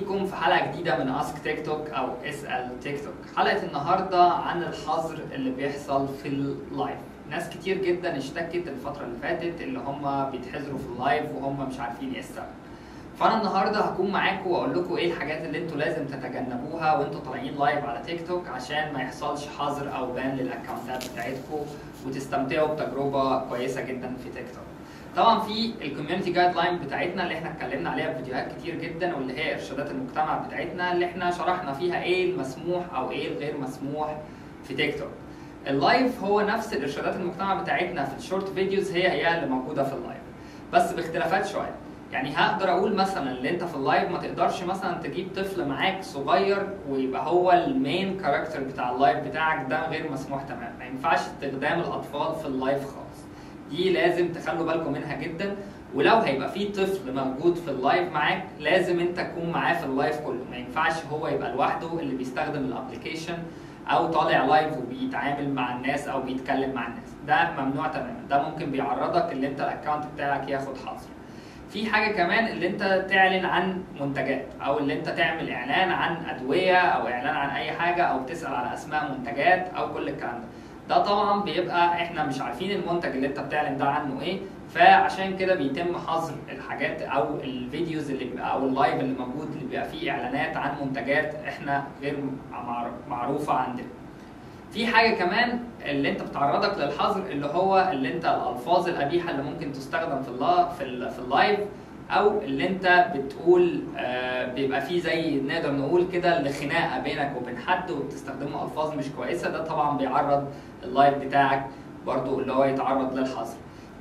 بيكم في حلقه جديده من اسك تيك توك او اسال تيك توك حلقه النهارده عن الحظر اللي بيحصل في اللايف ناس كتير جدا اشتكت الفتره اللي فاتت اللي هم بيتحذروا في اللايف وهم مش عارفين ايه السبب فانا النهارده هكون معاكم واقول لكم ايه الحاجات اللي انتوا لازم تتجنبوها وانتوا طالعين لايف على تيك توك عشان ما يحصلش حظر او بان للاكونتات بتاعتكم وتستمتعوا بتجربه كويسه جدا في تيك توك طبعا في الكوميونتي جايد لاين بتاعتنا اللي احنا اتكلمنا عليها في فيديوهات كتير جدا واللي هي ارشادات المجتمع بتاعتنا اللي احنا شرحنا فيها ايه المسموح او ايه الغير مسموح في تيك توك اللايف هو نفس الارشادات المجتمع بتاعتنا في الشورت فيديوز هي هي اللي موجوده في اللايف بس باختلافات شويه يعني هقدر اقول مثلا اللي انت في اللايف ما تقدرش مثلا تجيب طفل معاك صغير ويبقى هو المين كاركتر بتاع اللايف بتاعك ده غير مسموح تماما ما ينفعش استخدام الاطفال في اللايف خالص دي لازم تخلوا بالكم منها جدا ولو هيبقى في طفل موجود في اللايف معاك لازم انت تكون معاه في اللايف كله ما ينفعش هو يبقى لوحده اللي بيستخدم الابلكيشن او طالع لايف وبيتعامل مع الناس او بيتكلم مع الناس ده ممنوع تماما ده ممكن بيعرضك اللي انت الاكونت بتاعك ياخد حظر في حاجه كمان اللي انت تعلن عن منتجات او اللي انت تعمل اعلان عن ادويه او اعلان عن اي حاجه او تسال على اسماء منتجات او كل الكلام ده ده طبعا بيبقى احنا مش عارفين المنتج اللي انت بتعلن ده عنه ايه فعشان كده بيتم حظر الحاجات او الفيديوز اللي بيبقى او اللايف اللي موجود اللي بيبقى فيه اعلانات عن منتجات احنا غير معروفه عندنا في حاجه كمان اللي انت بتعرضك للحظر اللي هو اللي انت الالفاظ القبيحه اللي ممكن تستخدم في اللا في, ال في اللايف او اللي انت بتقول آه بيبقى فيه زي نقدر نقول كده لخناقه بينك وبين حد وبتستخدموا الفاظ مش كويسه ده طبعا بيعرض اللايف بتاعك برضو اللي هو يتعرض للحظر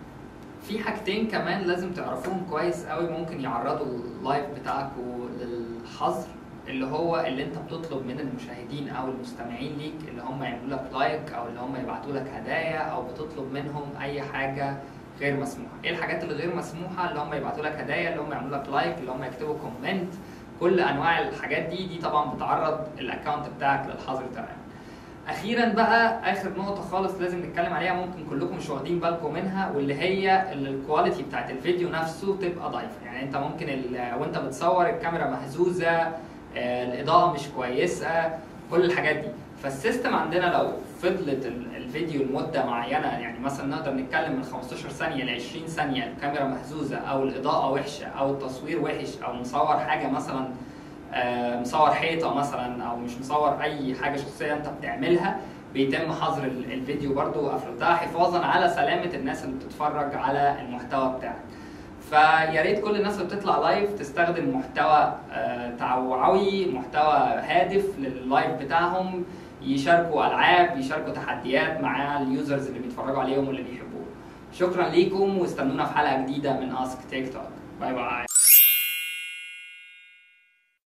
في حاجتين كمان لازم تعرفوهم كويس قوي ممكن يعرضوا اللايف بتاعكوا للحظر اللي هو اللي انت بتطلب من المشاهدين او المستمعين ليك اللي هم يعملوا لك لايك او اللي هم يبعتوا لك هدايا او بتطلب منهم اي حاجه غير مسموحه ايه الحاجات اللي غير مسموحه اللي هم يبعتوا لك هدايا اللي هم يعملوا لك لايك اللي هم يكتبوا كومنت كل انواع الحاجات دي دي طبعا بتعرض الاكونت بتاعك للحظر تماما اخيرا بقى اخر نقطه خالص لازم نتكلم عليها ممكن كلكم مش واخدين بالكم منها واللي هي الكواليتي بتاعت الفيديو نفسه تبقى ضعيفه يعني انت ممكن وانت بتصور الكاميرا مهزوزه الاضاءه مش كويسه كل الحاجات دي فالسيستم عندنا لو فضلت الفيديو لمده معينه يعني مثلا نقدر نتكلم من 15 ثانيه ل 20 ثانيه الكاميرا مهزوزه او الاضاءه وحشه او التصوير وحش او مصور حاجه مثلا مصور حيطه مثلا او مش مصور اي حاجه شخصيه انت بتعملها بيتم حظر الفيديو برضو وقفلتها حفاظا على سلامه الناس اللي بتتفرج على المحتوى بتاعك فيا ريت كل الناس اللي بتطلع لايف تستخدم محتوى توعوي محتوى هادف لللايف بتاعهم يشاركوا العاب يشاركوا تحديات مع اليوزرز اللي بيتفرجوا عليهم واللي بيحبوه شكرا ليكم واستنونا في حلقه جديده من اسك تيك توك باي باي